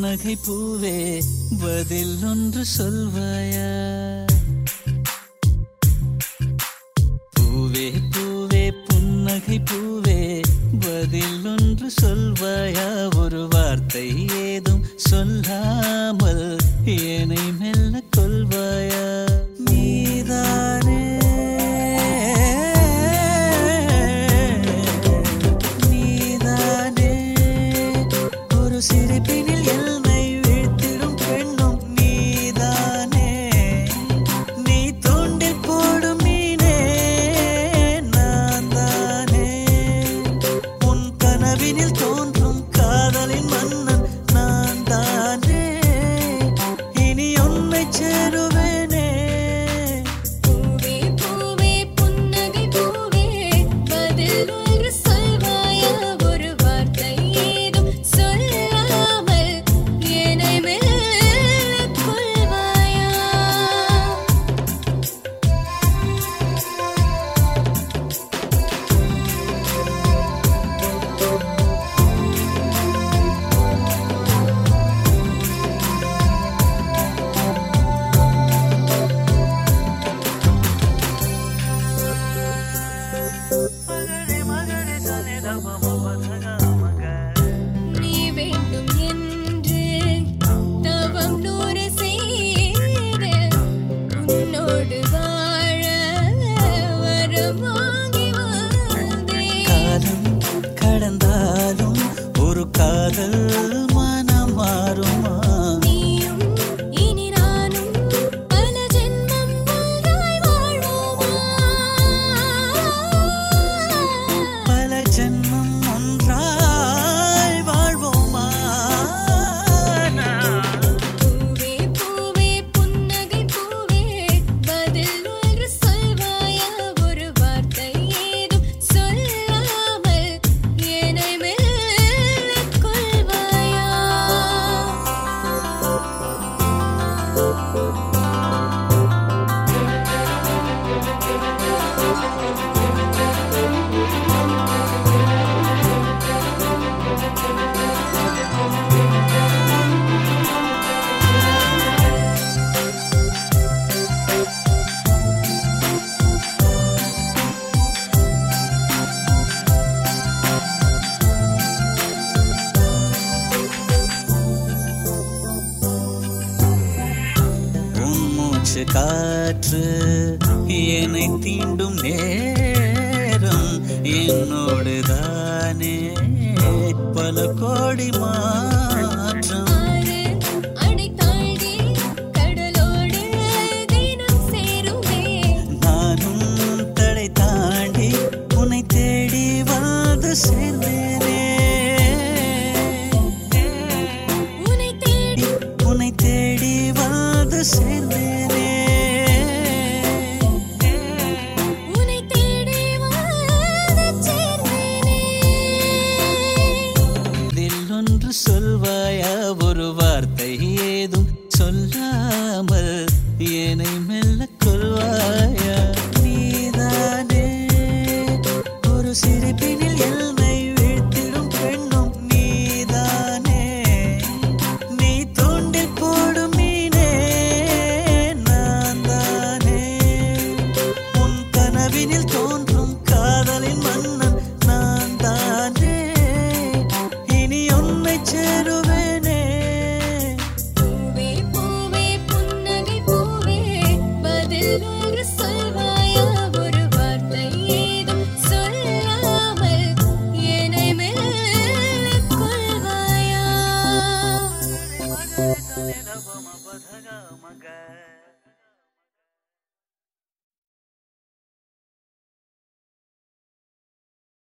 புன்னகை பூவே பதில் ஒன்று சொல்வாயா பூவே பூவே புன்னகை பூவே பதில் ஒன்று சொல்வாயா ஒரு வார்த்தை ஏதும் சொல்லாமல் ஏனை மெல்ல கொள்வாயா நீதானே நீதானே ஒரு சிரிப்பினில் என்னை வீழ்த்திடும் பெண்ணும் நீதானே நீ தூண்டில் போடும் மீனே நான் தானே உன் கனவினில் தோன்றும் காதலின் மன்னன் நான் தானே இனி உன்னை சேருவேனே பூவே பூவே புன்னகை பூவே பதில் ஒன்று சொல்வாயா ஒரு வார்த்தை ஏதும் சொல்லாமல் என்னை மெல்லக் கொள்வாயா நீ வேண்டும் என்று தவம் நூறு செய்து உன்னோடு வாழ வரமாகி வந்தேன் காலம் கடந்தாலும் ஒரு காதல் மனம் மாறுமா நீயும் இனி நானும் பல ஜென்மம் ஒன்றாய் வாழ்வோமா பல ஜென்மம் ஒன்றாய் வாழ்வோமா பூவே பூவே புன்னகை பூவே பதில் ஒன்று சொல்வாயா ஒரு வார்த்தை ஏதும் சொல்லாமல் என்னை மெல்லக் கொள்வாயா உன் மூச்சு காற்று என்னை தீண்டும் நேரம் என்னோடு தானே பல கோடி மாற்றம் ஆறு அணை தாண்டி கடலோடு தினம் சேருவே நானும் தடை தாண்டி உன்னை தேடி வந்து சேர்ந்தேனே உன்னை தேடி உன்னை தேடி வந்து சேர்ந்தேனே உன்னை தேடி வந்து சேர்ந்தேனே இதில் ஒன்று சொல்வாயா ஒரு வார்த்தை ஏதும் சொல்லாமல் என்னை மெல்ல கொள்வாயா நீதானே ஒரு சிரிப்பின்